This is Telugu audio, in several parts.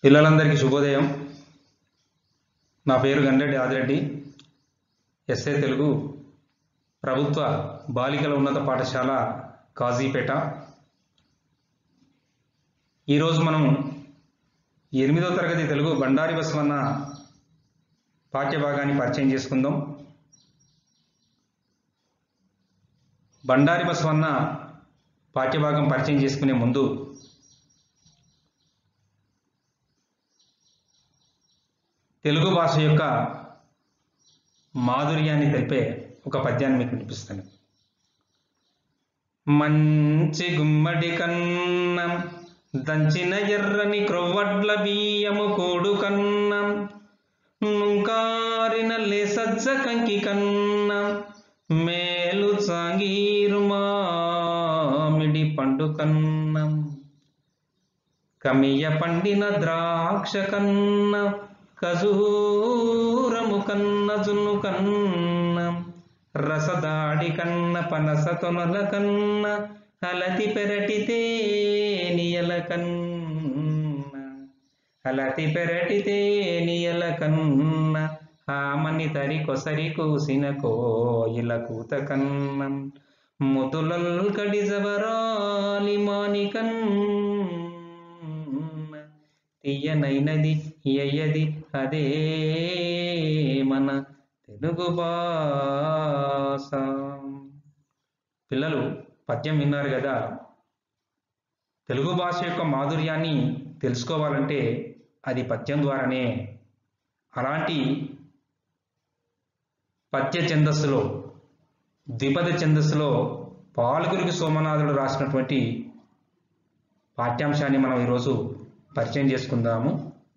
పిల్లలందరికీ శుభోదయం నా పేరు గండ్రెడ్డి ఆదిరెడ్డి ఎస్ఏ తెలుగు ప్రభుత్వ బాలికల ఉన్నత పాఠశాల కాజీపేట ఈరోజు మనం ఎనిమిదో తరగతి తెలుగు బండారి బసవన్న పాఠ్యభాగాన్ని పరిచయం చేసుకుందాం బండారి బసవన్న పాఠ్యభాగం పరిచయం చేసుకునే ముందు తెలుగు భాష యొక్క మాధుర్యాన్ని తెలిపే ఒక పద్యాన్ని మీకు వినిపిస్తాను మంచి గుమ్మడి కన్నం దంచిన ఎర్రని క్రొవ్వడ్ల బియ్యము కోడు కన్నం నుంకారిన లేసజ్జ కంకి కన్నం మేలు సాంగీరు మామిడి పండు కన్నం కమియ పండిన ద్రాక్ష కన్న ఖజూరము కన్న జున్ను కన్న రసదాడి కన్న పనస తొనల కన్న హలతి పెరటితే నియల కన్న హలతి పెరటితే నియల కన్న ఆమని తరి కొసరి కూసిన కోయిల కూత కన్నం ముతులల్ కడి జవరాలి మాని కన్న తీయనైనది ఎయ్యది అదే మన తెలుగు భాష పిల్లలు పద్యం విన్నారు కదా తెలుగు భాష యొక్క మాధుర్యాన్ని తెలుసుకోవాలంటే అది పద్యం ద్వారానే అలాంటి పద్య ఛందస్సులో ద్విపద ఛందస్సులో పాల్గురికి సోమనాథుడు రాసినటువంటి పాఠ్యాంశాన్ని మనం ఈరోజు పరిచయం చేసుకుందాము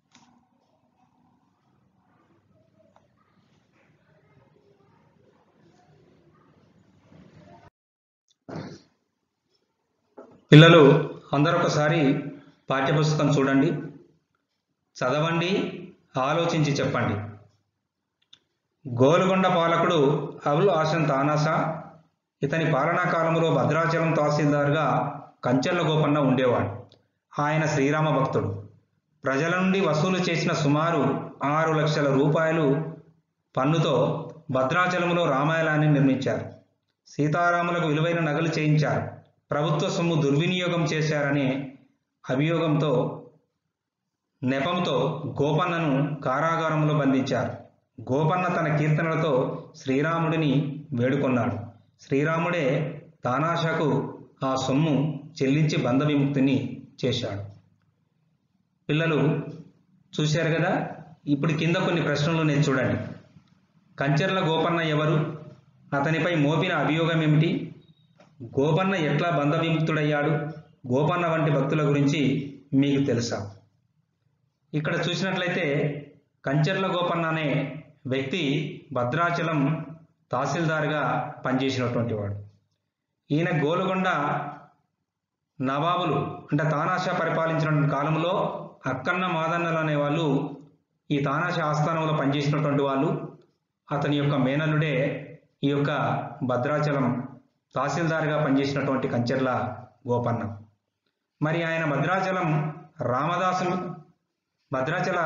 పిల్లలు అందరూ ఒకసారి పాఠ్యపుస్తకం చూడండి చదవండి ఆలోచించి చెప్పండి గోలుగొండ పాలకుడు అబుల్ హాసన్ తానాసా ఇతని పాలనా కాలంలో భద్రాచలం తహసీల్దార్గా కంచెల్ల గోపన్న ఉండేవాడు ఆయన శ్రీరామ భక్తుడు ప్రజల నుండి వసూలు చేసిన సుమారు ఆరు లక్షల రూపాయలు పన్నుతో భద్రాచలంలో రామాయణాన్ని నిర్మించారు సీతారాములకు విలువైన నగలు చేయించారు ప్రభుత్వ సొమ్ము దుర్వినియోగం చేశారనే అభియోగంతో నెపంతో గోపన్నను కారాగారంలో బంధించారు గోపన్న తన కీర్తనలతో శ్రీరాముడిని వేడుకొన్నాడు శ్రీరాముడే తానాషాకు ఆ సొమ్ము చెల్లించి బంధ విముక్తిని చేశాడు పిల్లలు చూశారు కదా ఇప్పుడు కింద కొన్ని ప్రశ్నలు నేను చూడండి కంచెర్ల గోపన్న ఎవరు అతనిపై మోపిన అభియోగం ఏమిటి గోపన్న ఎట్లా బంధ విముక్తుడయ్యాడు గోపన్న వంటి భక్తుల గురించి మీకు తెలుసా ఇక్కడ చూసినట్లయితే కంచెర్ల గోపన్న అనే వ్యక్తి భద్రాచలం తహసీల్దార్గా పనిచేసినటువంటి వాడు ఈయన గోలుగొండ నవాబులు అంటే తానాషా పరిపాలించిన కాలంలో అక్కన్న మాదన్నలు అనేవాళ్ళు ఈ తానాషా ఆస్థానంలో పనిచేసినటువంటి వాళ్ళు అతని యొక్క మేనల్లుడే ఈ యొక్క భద్రాచలం తహసీల్దార్గా పనిచేసినటువంటి కంచెర్ల గోపన్న మరి ఆయన భద్రాచలం రామదాసు భద్రాచల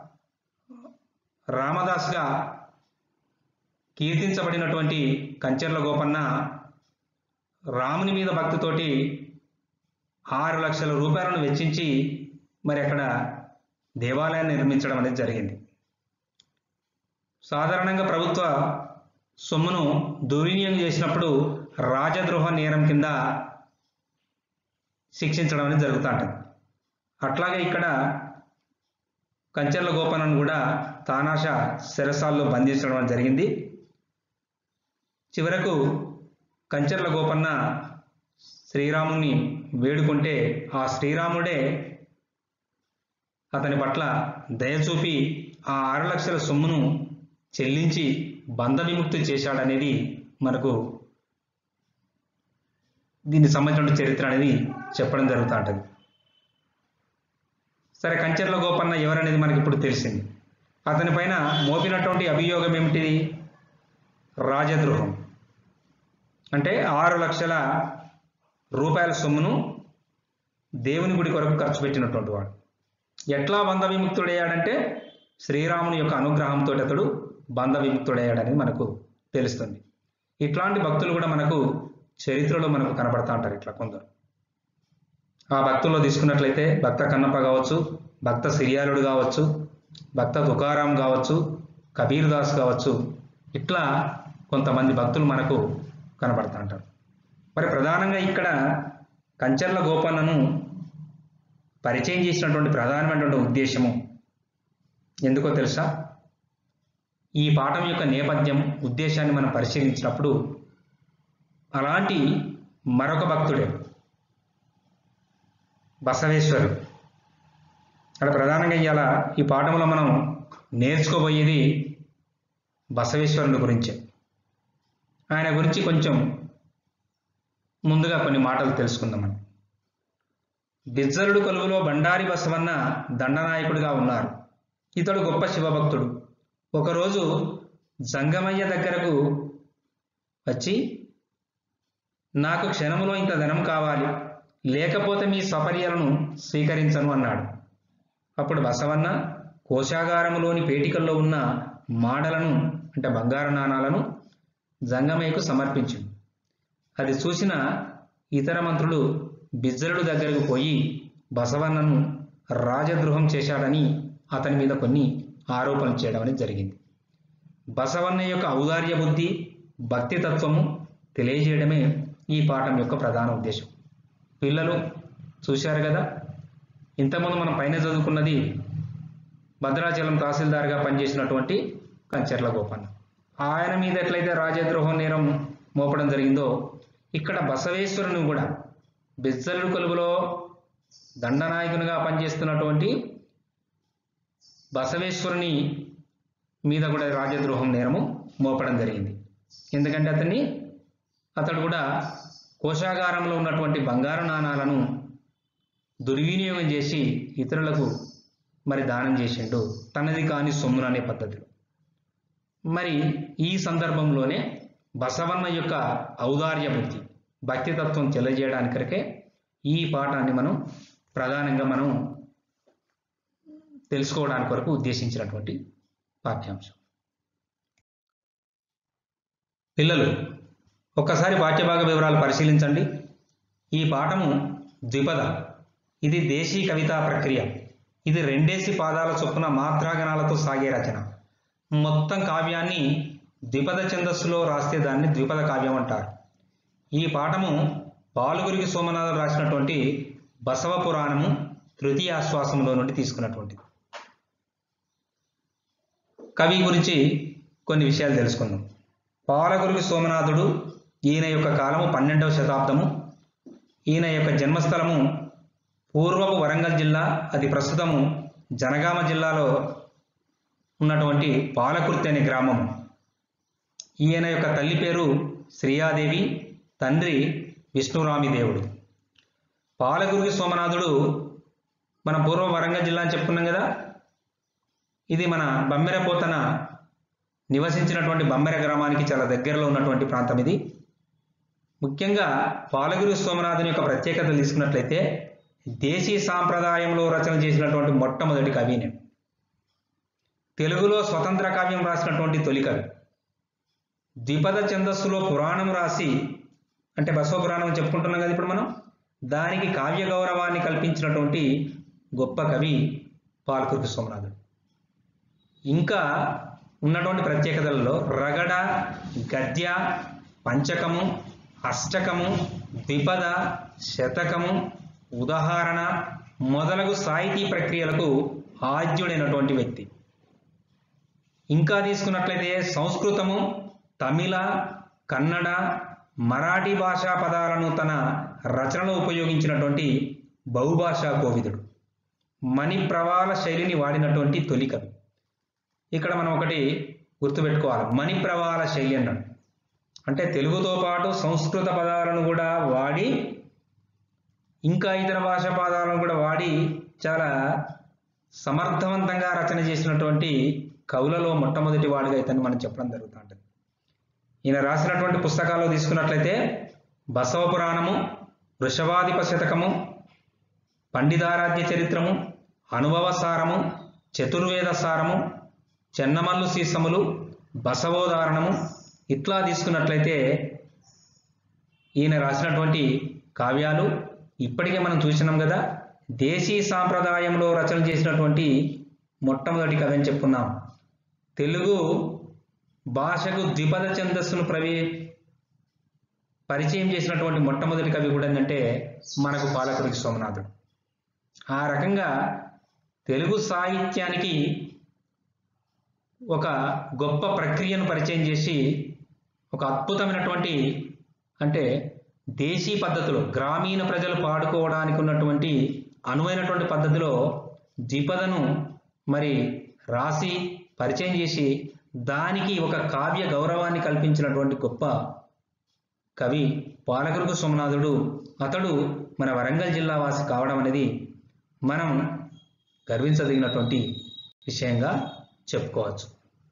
రామదాస్గా కీర్తించబడినటువంటి కంచెర్ల గోపన్న రాముని మీద భక్తితోటి ఆరు లక్షల రూపాయలను వెచ్చించి మరి అక్కడ దేవాలయాన్ని నిర్మించడం అనేది జరిగింది సాధారణంగా ప్రభుత్వ సొమ్మును దుర్వినియోగం చేసినప్పుడు రాజద్రోహ నేరం కింద శిక్షించడం అనేది జరుగుతూ ఉంటుంది అట్లాగే ఇక్కడ కంచెర్ల గోపన్నను కూడా తానాష శిరసాల్లో బంధించడం అనేది జరిగింది చివరకు కంచెర్ల గోపన్న శ్రీరాముని వేడుకుంటే ఆ శ్రీరాముడే అతని పట్ల దయచూపి ఆ ఆరు లక్షల సొమ్మును చెల్లించి బంధ విముక్తి చేశాడనేది మనకు దీనికి సంబంధించిన చరిత్ర అనేది చెప్పడం జరుగుతూ ఉంటుంది సరే కంచెర్ల గోపన్న ఎవరనేది మనకి ఇప్పుడు తెలిసింది అతని పైన మోపినటువంటి అభియోగం ఏమిటిది రాజద్రోహం అంటే ఆరు లక్షల రూపాయల సొమ్మును దేవుని గుడి కొరకు ఖర్చు పెట్టినటువంటి వాడు ఎట్లా బంధ విముక్తుడయ్యాడంటే శ్రీరాముని యొక్క అనుగ్రహంతో అతడు బంధ విముక్తుడయ్యాడని మనకు తెలుస్తుంది ఇట్లాంటి భక్తులు కూడా మనకు చరిత్రలో మనకు కనబడతా ఉంటారు ఇట్లా కొందరు ఆ భక్తుల్లో తీసుకున్నట్లయితే భక్త కన్నప్ప కావచ్చు భక్త సిరియాలుడు కావచ్చు భక్త తుకారాం కావచ్చు కబీర్ దాస్ కావచ్చు ఇట్లా కొంతమంది భక్తులు మనకు కనబడతా ఉంటారు మరి ప్రధానంగా ఇక్కడ కంచర్ల గోపన్నను పరిచయం చేసినటువంటి ప్రధానమైనటువంటి ఉద్దేశము ఎందుకో తెలుసా ఈ పాఠం యొక్క నేపథ్యం ఉద్దేశాన్ని మనం పరిశీలించినప్పుడు అలాంటి మరొక భక్తుడే బసవేశ్వరుడు అక్కడ ప్రధానంగా ఇవాళ ఈ పాఠంలో మనం నేర్చుకోబోయేది బసవేశ్వరుని గురించే ఆయన గురించి కొంచెం ముందుగా కొన్ని మాటలు తెలుసుకుందామని బిజ్జలుడు కొలువులో బండారి బసవన్న దండనాయకుడిగా ఉన్నారు ఇతడు గొప్ప శివభక్తుడు ఒకరోజు జంగమయ్య దగ్గరకు వచ్చి నాకు క్షణములో ఇంత ధనం కావాలి లేకపోతే మీ సపర్యలను స్వీకరించను అన్నాడు అప్పుడు బసవన్న కోశాగారములోని పేటికల్లో ఉన్న మాడలను అంటే బంగారు నాణాలను జంగమయ్యకు సమర్పించింది అది చూసిన ఇతర మంత్రులు బిజ్జలుడు దగ్గరకు పోయి బసవన్నను రాజద్రోహం చేశాడని అతని మీద కొన్ని ఆరోపణలు చేయడం అనేది జరిగింది బసవన్న యొక్క ఔదార్య బుద్ధి భక్తి తత్వము తెలియజేయడమే ఈ పాఠం యొక్క ప్రధాన ఉద్దేశం పిల్లలు చూశారు కదా ఇంతకుముందు మనం పైన చదువుకున్నది భద్రాచలం తహసీల్దార్గా పనిచేసినటువంటి కంచర్ల గోపన్న ఆయన మీద ఎట్లయితే రాజద్రోహం నేరం మోపడం జరిగిందో ఇక్కడ బసవేశ్వరుని కూడా బిజ్జలుడు కొలువులో దండనాయకునిగా పనిచేస్తున్నటువంటి బసవేశ్వరుని మీద కూడా రాజద్రోహం నేరము మోపడం జరిగింది ఎందుకంటే అతన్ని అతడు కూడా కోశాగారంలో ఉన్నటువంటి బంగారు నాణాలను దుర్వినియోగం చేసి ఇతరులకు మరి దానం చేసిండు తనది కాని సొమ్మును అనే పద్ధతిలో మరి ఈ సందర్భంలోనే బసవన్న యొక్క ఔదార్య బుద్ధి భక్తితత్వం తెలియజేయడానికరికే ఈ పాఠాన్ని మనం ప్రధానంగా మనం తెలుసుకోవడానికి వరకు ఉద్దేశించినటువంటి పాఠ్యాంశం పిల్లలు ఒక్కసారి పాఠ్యభాగ వివరాలు పరిశీలించండి ఈ పాఠము ద్విపద ఇది దేశీ కవితా ప్రక్రియ ఇది రెండేసి పాదాల చొప్పున మాత్రాగణాలతో సాగే రచన మొత్తం కావ్యాన్ని ద్విపద ఛందస్సులో రాస్తే దాన్ని ద్విపద కావ్యం అంటారు ఈ పాఠము పాలుగురికి సోమనాథుడు రాసినటువంటి బసవ పురాణము తృతీయ ఆశ్వాసంలో నుండి తీసుకున్నటువంటిది కవి గురించి కొన్ని విషయాలు తెలుసుకుందాం పాలగురికి సోమనాథుడు ఈయన యొక్క కాలము పన్నెండవ శతాబ్దము ఈయన యొక్క జన్మస్థలము పూర్వపు వరంగల్ జిల్లా అది ప్రస్తుతము జనగామ జిల్లాలో ఉన్నటువంటి పాలకుర్తి అనే గ్రామం ఈయన యొక్క తల్లి పేరు శ్రీయాదేవి తండ్రి విష్ణురామి దేవుడు పాలగురికి సోమనాథుడు మన పూర్వ వరంగల్ జిల్లా అని చెప్పుకున్నాం కదా ఇది మన బమ్మెరపోతన నివసించినటువంటి బమ్మెర గ్రామానికి చాలా దగ్గరలో ఉన్నటువంటి ప్రాంతం ఇది ముఖ్యంగా పాలగురి సోమనాథుని యొక్క ప్రత్యేకతలు తీసుకున్నట్లయితే దేశీ సాంప్రదాయంలో రచన చేసినటువంటి మొట్టమొదటి కవినే తెలుగులో స్వతంత్ర కావ్యం రాసినటువంటి తొలి కవి ద్విపద ఛందస్సులో పురాణం రాసి అంటే బసవ పురాణం చెప్పుకుంటున్నాం కదా ఇప్పుడు మనం దానికి కావ్య గౌరవాన్ని కల్పించినటువంటి గొప్ప కవి పాలకురికి సోమనాథుడు ఇంకా ఉన్నటువంటి ప్రత్యేకతలలో రగడ గద్య పంచకము అష్టకము ద్విపద శతకము ఉదాహరణ మొదలగు సాహితీ ప్రక్రియలకు ఆద్యుడైనటువంటి వ్యక్తి ఇంకా తీసుకున్నట్లయితే సంస్కృతము తమిళ కన్నడ మరాఠీ భాషా పదాలను తన రచనలో ఉపయోగించినటువంటి బహుభాషా కోవిదుడు మణిప్రవాల శైలిని వాడినటువంటి తొలి కవి ఇక్కడ మనం ఒకటి గుర్తుపెట్టుకోవాలి మణిప్రవాల శైలి అన్నాడు అంటే తెలుగుతో పాటు సంస్కృత పదాలను కూడా వాడి ఇంకా ఇతర భాషా పదాలను కూడా వాడి చాలా సమర్థవంతంగా రచన చేసినటువంటి కవులలో మొట్టమొదటి వాడిగా ఇతన్ని మనం చెప్పడం జరుగుతూ ఉంటుంది ఈయన రాసినటువంటి పుస్తకాలు తీసుకున్నట్లయితే బసవ పురాణము వృషభాధిప శతకము పండితారాధ్య చరిత్రము అనుభవ సారము చతుర్వేద సారము చెన్నమల్లు సీసములు బసవోదారణము ఇట్లా తీసుకున్నట్లయితే ఈయన రాసినటువంటి కావ్యాలు ఇప్పటికే మనం చూసినాం కదా దేశీ సాంప్రదాయంలో రచన చేసినటువంటి మొట్టమొదటి కథ అని చెప్పుకున్నాం తెలుగు భాషకు ద్విపద ఛందస్సును ప్రవే పరిచయం చేసినటువంటి మొట్టమొదటి కవి కూడా ఏంటంటే మనకు పాలకురికి సోమనాథుడు ఆ రకంగా తెలుగు సాహిత్యానికి ఒక గొప్ప ప్రక్రియను పరిచయం చేసి ఒక అద్భుతమైనటువంటి అంటే దేశీ పద్ధతిలో గ్రామీణ ప్రజలు పాడుకోవడానికి ఉన్నటువంటి అనువైనటువంటి పద్ధతిలో ద్విపదను మరి రాసి పరిచయం చేసి దానికి ఒక కావ్య గౌరవాన్ని కల్పించినటువంటి గొప్ప కవి పాలకురుకు సోమనాథుడు అతడు మన వరంగల్ జిల్లా వాసి కావడం అనేది మనం గర్వించదగినటువంటి విషయంగా చెప్పుకోవచ్చు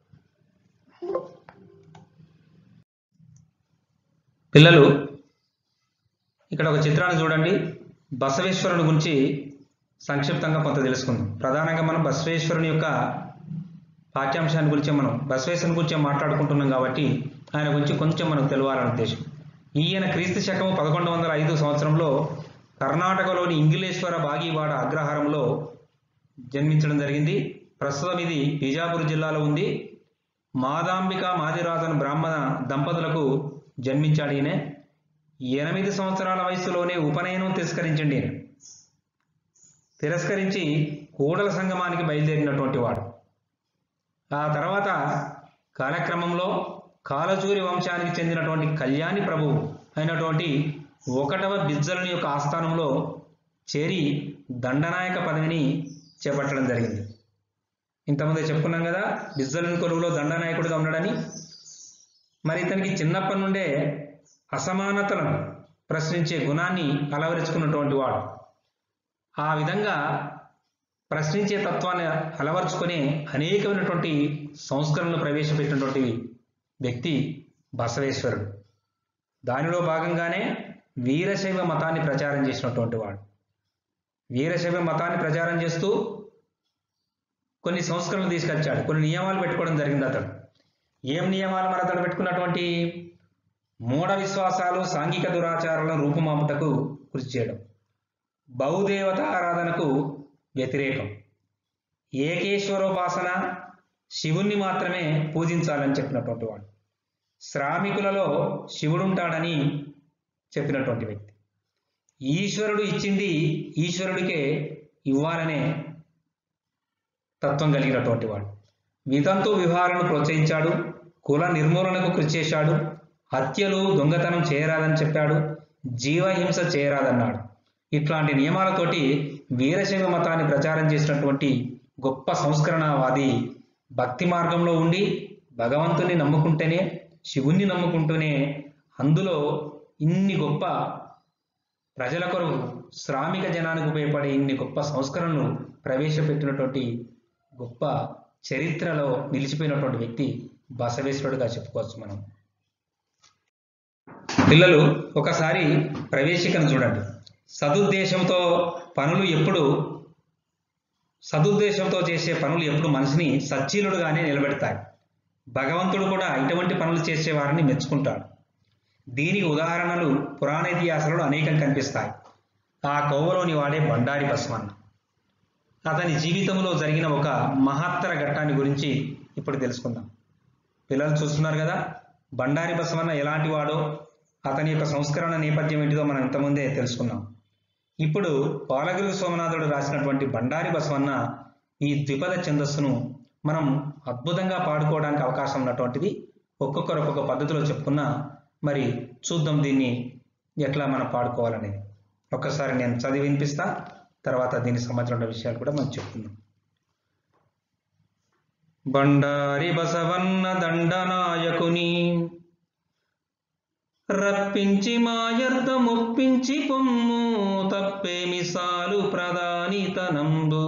పిల్లలు ఇక్కడ ఒక చిత్రాన్ని చూడండి బసవేశ్వరుని గురించి సంక్షిప్తంగా కొంత తెలుసుకుందాం ప్రధానంగా మనం బసవేశ్వరుని యొక్క పాఠ్యాంశాన్ని గురించి మనం బసవేశ్వరుని గురించి మాట్లాడుకుంటున్నాం కాబట్టి ఆయన గురించి కొంచెం మనకు తెలవాలనే ఉద్దేశం ఈయన క్రీస్తు శకము పదకొండు వందల ఐదు సంవత్సరంలో కర్ణాటకలోని ఇంగిలేశ్వర బాగివాడ అగ్రహారంలో జన్మించడం జరిగింది ప్రస్తుతం ఇది బిజాపూర్ జిల్లాలో ఉంది మాదాంబిక మాదిరాజన్ బ్రాహ్మణ దంపతులకు జన్మించాడు ఈయన ఎనిమిది సంవత్సరాల వయసులోనే ఉపనయనం తిరస్కరించండి ఈయన తిరస్కరించి కూడల సంగమానికి బయలుదేరినటువంటి వాడు ఆ తర్వాత కాలక్రమంలో కాలచూరి వంశానికి చెందినటువంటి కళ్యాణి ప్రభువు అయినటువంటి ఒకటవ బిజ్జలుని యొక్క ఆస్థానంలో చేరి దండనాయక పదవిని చేపట్టడం జరిగింది ఇంతకుముందే చెప్పుకున్నాం కదా బిజ్జలుని కొలువులో దండనాయకుడిగా ఉన్నాడని మరి ఇతనికి చిన్నప్పటి నుండే అసమానతలను ప్రశ్నించే గుణాన్ని అలవరుచుకున్నటువంటి వాడు ఆ విధంగా ప్రశ్నించే తత్వాన్ని అలవర్చుకొని అనేకమైనటువంటి సంస్కరణలు ప్రవేశపెట్టినటువంటి వ్యక్తి బసవేశ్వరుడు దానిలో భాగంగానే వీరశైవ మతాన్ని ప్రచారం చేసినటువంటి వాడు వీరశైవ మతాన్ని ప్రచారం చేస్తూ కొన్ని సంస్కరణలు తీసుకొచ్చాడు కొన్ని నియమాలు పెట్టుకోవడం జరిగింది అతడు ఏం నియమాలు మరి అతడు పెట్టుకున్నటువంటి మూఢ విశ్వాసాలు సాంఘిక దురాచారాలను రూపుమాపుటకు కృషి చేయడం బహుదేవత ఆరాధనకు వ్యతిరేకం ఏకేశ్వరోపాసన శివుణ్ణి మాత్రమే పూజించాలని చెప్పినటువంటి వాడు శ్రామికులలో శివుడుంటాడని చెప్పినటువంటి వ్యక్తి ఈశ్వరుడు ఇచ్చింది ఈశ్వరుడికే ఇవ్వాలనే తత్వం కలిగినటువంటి వాడు వితంతు వివాహాలను ప్రోత్సహించాడు కుల నిర్మూలనకు కృషి చేశాడు హత్యలు దొంగతనం చేయరాదని చెప్పాడు జీవహింస చేయరాదన్నాడు ఇట్లాంటి నియమాలతోటి వీరశైవ మతాన్ని ప్రచారం చేసినటువంటి గొప్ప సంస్కరణవాది భక్తి మార్గంలో ఉండి భగవంతుని నమ్ముకుంటేనే శివుణ్ణి నమ్ముకుంటూనే అందులో ఇన్ని గొప్ప ప్రజల కొరకు శ్రామిక జనానికి ఉపయోగపడే ఇన్ని గొప్ప సంస్కరణలు ప్రవేశపెట్టినటువంటి గొప్ప చరిత్రలో నిలిచిపోయినటువంటి వ్యక్తి బసవేశ్వరుడుగా చెప్పుకోవచ్చు మనం పిల్లలు ఒకసారి ప్రవేశికను చూడండి సదుద్దేశంతో పనులు ఎప్పుడు సదుద్దేశంతో చేసే పనులు ఎప్పుడు మనిషిని సచ్చీలుడుగానే నిలబెడతాయి భగవంతుడు కూడా ఇటువంటి పనులు చేసే వారిని మెచ్చుకుంటాడు దీనికి ఉదాహరణలు పురాణ ఇతిహాసాలలో అనేకం కనిపిస్తాయి ఆ కోవలోని వాడే బండారి బస్వన్న అతని జీవితంలో జరిగిన ఒక మహత్తర ఘట్టాన్ని గురించి ఇప్పుడు తెలుసుకుందాం పిల్లలు చూస్తున్నారు కదా బండారి బసవన్న ఎలాంటి వాడో అతని యొక్క సంస్కరణ నేపథ్యం ఏంటిదో మనం ఇంతకుముందే తెలుసుకున్నాం ఇప్పుడు పాలగిరి సోమనాథుడు రాసినటువంటి బండారి బసవన్న ఈ ద్విపద ఛందస్సును మనం అద్భుతంగా పాడుకోవడానికి అవకాశం ఉన్నటువంటిది ఒక్కొక్కరు ఒక్కొక్క పద్ధతిలో చెప్పుకున్నా మరి చూద్దాం దీన్ని ఎట్లా మనం పాడుకోవాలనేది ఒక్కసారి నేను చదివి వినిపిస్తా తర్వాత దీనికి సంబంధించిన విషయాలు కూడా మనం చెప్పుకుందాం బండారి బసవన్న దండనాయకుని రప్పించి మాయర్ధమొప్పించి పొమ్ము తప్పేమి సాలు ప్రధానితనంబు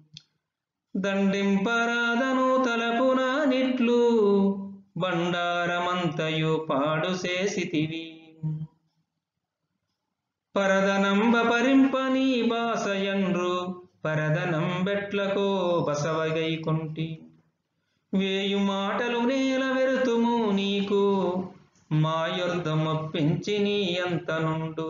దండింపరాదను తలపున నిట్లు బండారమంతయు పాడు చేసితివి పరదనంబ పరింపని బాసయండ్రు పరదనం బెట్లకో బసవగైకొంటి వేయు మాటలు నేల వెరుతుము నీకు మాయొర్ధమొప్పించి నీ అంత నుండు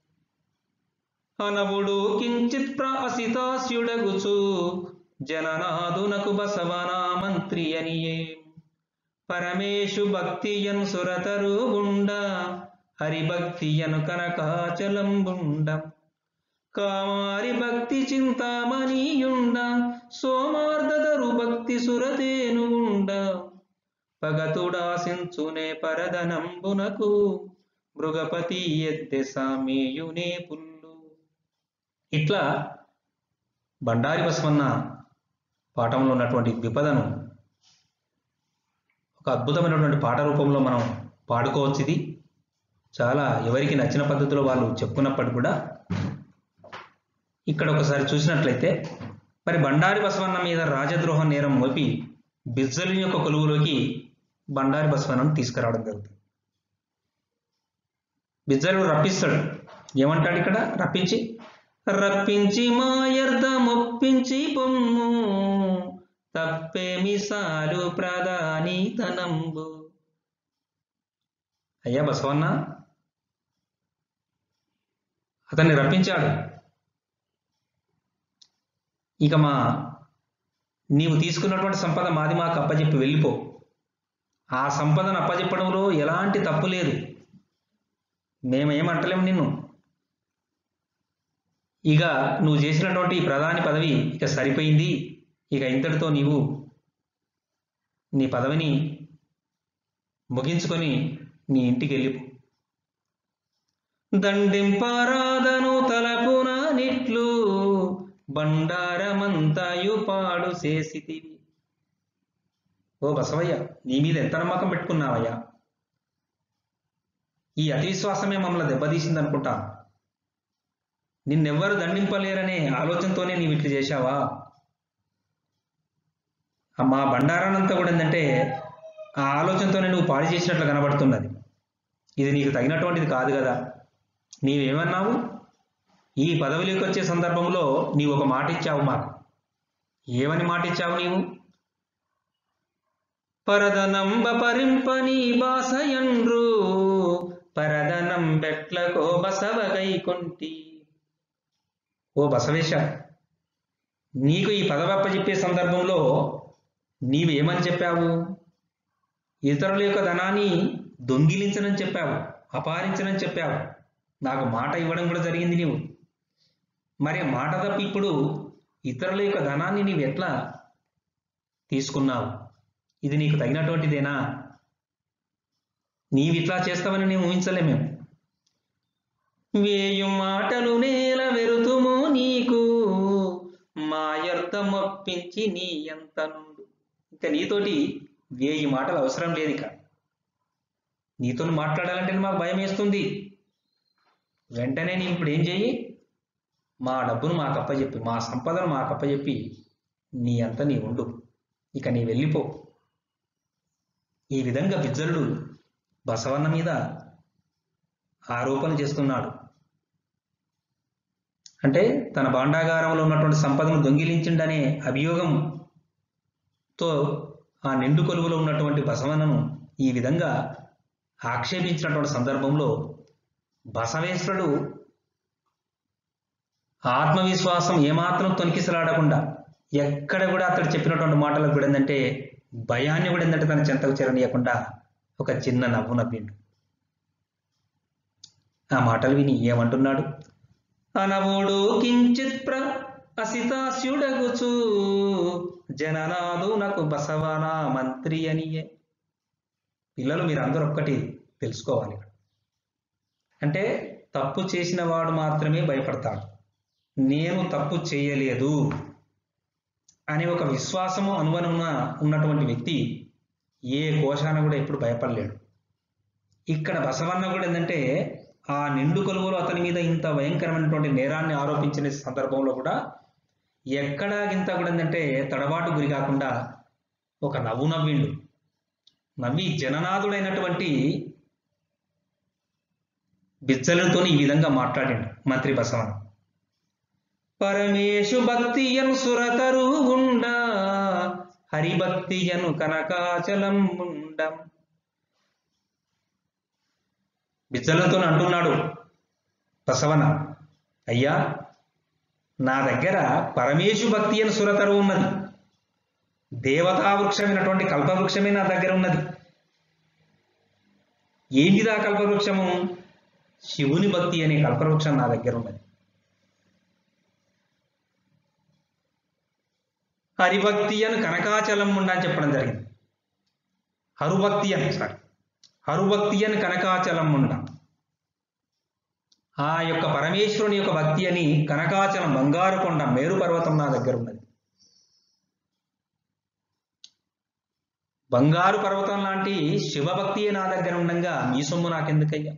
అనవుడు కించిత్ ప్రాసితాస్యుడగుచు జననాదునకు బసవనా మంత్రి అనియే పరమేశు భక్తియన్ సురతరు గుండ హరిభక్తియను కనకాచలంబుండ కామారి భక్తి చింతామణియుండ సోమార్ధదరు భక్తి సురతేను ఉండ పగతుడాసించునే పరదనంబునకు మృగపతి ఎద్దె సామేయునే పుల్లు ఇట్లా బండారి బసవన్న పాఠంలో ఉన్నటువంటి విపదను ఒక అద్భుతమైనటువంటి పాట రూపంలో మనం పాడుకోవచ్చు ఇది చాలా ఎవరికి నచ్చిన పద్ధతిలో వాళ్ళు చెప్పుకున్నప్పటికీ కూడా ఇక్కడ ఒకసారి చూసినట్లయితే మరి బండారి బసవన్న మీద రాజద్రోహ నేరం మోపి బిజ్జలి యొక్క కొలువులోకి బండారి బసవన్నను తీసుకురావడం జరుగుతుంది బిజ్జలుడు రప్పిస్తాడు ఏమంటాడు ఇక్కడ రప్పించి రప్పించి మాయర్ధమొప్పించి పొమ్ము తప్పేమి సాలు ప్రధానితనంబు అయ్యా బసవన్న అతన్ని రప్పించాడు ఇక మా నీవు తీసుకున్నటువంటి సంపద మాది మాకు అప్పచెప్పి వెళ్ళిపో ఆ సంపదను అప్పచెప్పడంలో ఎలాంటి తప్పు లేదు మేమేమంటలేము నిన్ను ఇక నువ్వు చేసినటువంటి ఈ ప్రధాని పదవి ఇక సరిపోయింది ఇక ఇంతటితో నీవు నీ పదవిని ముగించుకొని నీ ఇంటికి వెళ్ళిపో దండింపారాధను తలపున నిట్లు బండారమంతాయు పాడు చేసితివి ఓ బసవయ్య నీ మీద ఎంత నమ్మకం పెట్టుకున్నావయ్యా ఈ అతి విశ్వాసమే మమ్మల్ని దెబ్బతీసింది అనుకుంటా నిన్నెవ్వరు దండింపలేరనే ఆలోచనతోనే నీవు ఇట్లు చేశావా ఆ మా బండారానంతా కూడా ఏంటంటే ఆ ఆలోచనతోనే నువ్వు పాడు చేసినట్లు కనబడుతున్నది ఇది నీకు తగినటువంటిది కాదు కదా నీవేమన్నావు ఈ పదవిలోకి వచ్చే సందర్భంలో నీవు ఒక మాట ఇచ్చావు మాకు ఏమని మాట ఇచ్చావు నీవు పరదనంబ పరింపని బాసయండ్రు పరదనం బెట్లకో బసవగై కొంటి ఓ బసవేశ నీకు ఈ పదవప్ప చెప్పే సందర్భంలో నీవేమని చెప్పావు ఇతరుల యొక్క ధనాన్ని దొంగిలించనని చెప్పావు అపహరించనని చెప్పావు నాకు మాట ఇవ్వడం కూడా జరిగింది నీవు మరి మాట తప్పి ఇప్పుడు ఇతరుల యొక్క ధనాన్ని నీవు ఎట్లా తీసుకున్నావు ఇది నీకు తగినటువంటిదేనా నీవు ఇట్లా చేస్తావని నేను ఊహించలే మేము వేయు మాటలు నేల వెరుతుము నీకు మాయర్థమొప్పించి నీ ఎంత నుండు ఇంకా నీతోటి వేయి మాటలు అవసరం లేదు ఇక నీతో మాట్లాడాలంటే మాకు భయం వేస్తుంది వెంటనే నీ ఇప్పుడు ఏం చెయ్యి మా డబ్బును మాకు అప్పచెప్పి మా సంపదను మాకు అప్పచెప్పి నీ అంత నీ ఉండు ఇక నీ వెళ్ళిపో ఈ విధంగా బిజ్జలుడు బసవన్న మీద ఆరోపణ చేస్తున్నాడు అంటే తన భాండాగారంలో ఉన్నటువంటి సంపదను దొంగిలించిండనే అభియోగంతో ఆ నిండు కొలువులో ఉన్నటువంటి బసవన్నను ఈ విధంగా ఆక్షేపించినటువంటి సందర్భంలో బసవేశ్వరుడు ఆత్మవిశ్వాసం ఏమాత్రం తొనికిసలాడకుండా ఎక్కడ కూడా అతడు చెప్పినటువంటి మాటలకు కూడా ఏంటంటే భయాన్ని కూడా ఏంటంటే తన చెంతకు చేరనీయకుండా ఒక చిన్న నవ్వు నవ్విండు ఆ మాటలు విని ఏమంటున్నాడు అనవుడు కించిత్ ప్ర అసితాస్యుడగుచు జననాదు నాకు బసవనా మంత్రి అనియే పిల్లలు మీరు అందరూ ఒక్కటి తెలుసుకోవాలి అంటే తప్పు చేసిన వాడు మాత్రమే భయపడతాడు నేను తప్పు చేయలేదు అనే ఒక విశ్వాసము అనువనున్న ఉన్నటువంటి వ్యక్తి ఏ కోశాన కూడా ఎప్పుడు భయపడలేడు ఇక్కడ బసవన్న కూడా ఏంటంటే ఆ నిండు కొలువులో అతని మీద ఇంత భయంకరమైనటువంటి నేరాన్ని ఆరోపించిన సందర్భంలో కూడా ఎక్కడా ఇంత కూడా ఏంటంటే తడబాటు గురి కాకుండా ఒక నవ్వు నవ్విండు నవ్వి జననాథుడైనటువంటి బిజ్జలతో ఈ విధంగా మాట్లాడిండు మంత్రి బసవన్న పరమేశు భక్తియను సురతరు ఉండ హరిభక్తియను కనకాచలం ఉండం బిచ్చలతో అంటున్నాడు బసవన అయ్యా నా దగ్గర పరమేశు భక్తి అని సురతరు ఉన్నది దేవతా వృక్షమైనటువంటి కల్పవృక్షమే నా దగ్గర ఉన్నది ఏంటిదా కల్పవృక్షము శివుని భక్తి అనే కల్పవృక్షం నా దగ్గర ఉన్నది హరిభక్తి అని కనకాచలం ఉండ అని చెప్పడం జరిగింది హరుభక్తి అని సారీ హరుభక్తి అని కనకాచలం ఉండ ఆ యొక్క పరమేశ్వరుని యొక్క భక్తి అని కనకాచలం బంగారు కొండ మేరు పర్వతం నా దగ్గర ఉన్నది బంగారు పర్వతం లాంటి శివభక్తి నా దగ్గర ఉండగా మీ సొమ్ము నాకెందుకయ్యా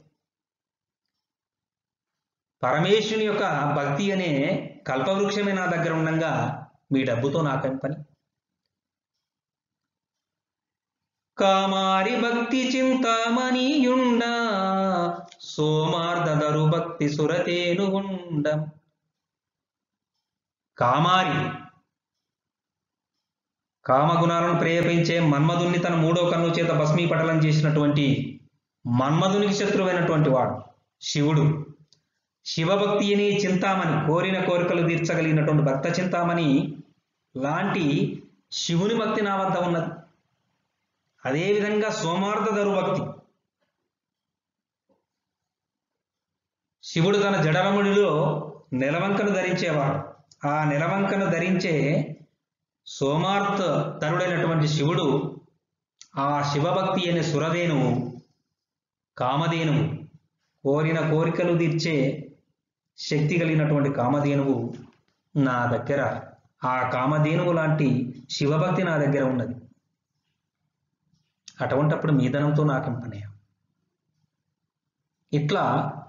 పరమేశ్వరుని యొక్క భక్తి అనే కల్పవృక్షమే నా దగ్గర ఉండగా మీ డబ్బుతో నాకేం పని కామారి భక్తి చింతామణియుండ సోమార్దరు భక్తి సురతేను ఉండం కామారి కామగుణాలను ప్రేరేపించే మన్మధుని తన మూడో కన్ను చేత భస్మీపటలం చేసినటువంటి మన్మధునికి శత్రువైనటువంటి వాడు శివుడు శివభక్తి అని చింతామణి కోరిన కోరికలు తీర్చగలిగినటువంటి భక్త చింతామణి లాంటి శివుని భక్తి నా వద్ద ఉన్నది అదేవిధంగా సోమార్ధధరు భక్తి శివుడు తన జడరముడిలో నెలవంకను ధరించేవాడు ఆ నెలవంకను ధరించే సోమార్థ తరుడైనటువంటి శివుడు ఆ శివభక్తి అనే సురధేనువు కామధేనువు కోరిన కోరికలు తీర్చే శక్తి కలిగినటువంటి కామధేనువు నా దగ్గర ఆ కామధేనువు లాంటి శివభక్తి నా దగ్గర ఉన్నది అటువంటప్పుడు మీ ధనంతో నాకేం పనయ్యా ఇట్లా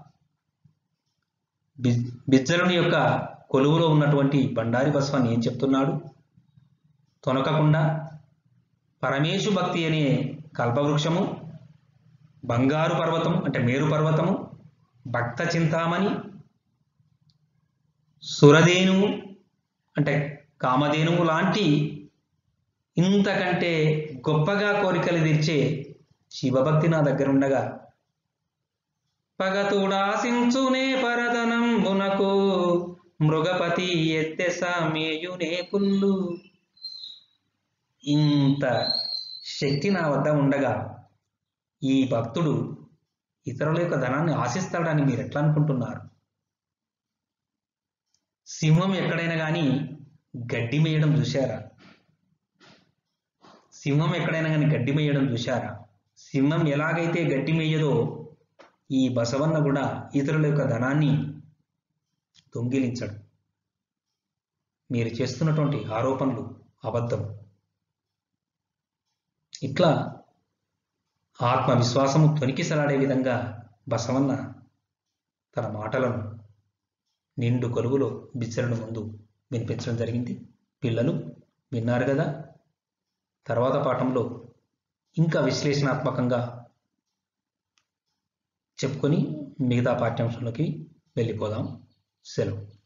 బి- బిజ్జలుని యొక్క కొలువులో ఉన్నటువంటి బండారి బస్వాన్ని ఏం చెప్తున్నాడు తొనకకుండా పరమేశు భక్తి అనే కల్పవృక్షము బంగారు పర్వతం అంటే మేరు పర్వతము భక్త చింతామణి సురధేనువు అంటే కామధేనువు లాంటి ఇంతకంటే గొప్పగా కోరికలు తీర్చే శివభక్తి నా దగ్గర ఉండగా పగతుడాసించునే పరదనంబునకు మృగపతి ఎత్తె సామేయునే పుల్లు ఇంత శక్తి నా వద్ద ఉండగా ఈ భక్తుడు ఇతరుల యొక్క ధనాన్ని ఆశిస్తాడని మీరు ఎట్లా అనుకుంటున్నారు సింహం ఎక్కడైనా కానీ గడ్డి మేయడం చూశారా సింహం ఎక్కడైనా కానీ గడ్డి మేయడం చూశారా సింహం ఎలాగైతే గడ్డి మేయదో ఈ బసవన్న కూడా ఇతరుల యొక్క ధనాన్ని దొంగిలించడు మీరు చేస్తున్నటువంటి ఆరోపణలు అబద్ధం ఇట్లా ఆత్మవిశ్వాసము తొనికిసలాడే విధంగా బసవన్న తన మాటలను నిండు కొలువులో బిచ్చరను ముందు వినిపించడం జరిగింది పిల్లలు విన్నారు కదా తర్వాత పాఠంలో ఇంకా విశ్లేషణాత్మకంగా చెప్పుకొని మిగతా పాఠ్యాంశంలోకి వెళ్ళిపోదాం సెలవు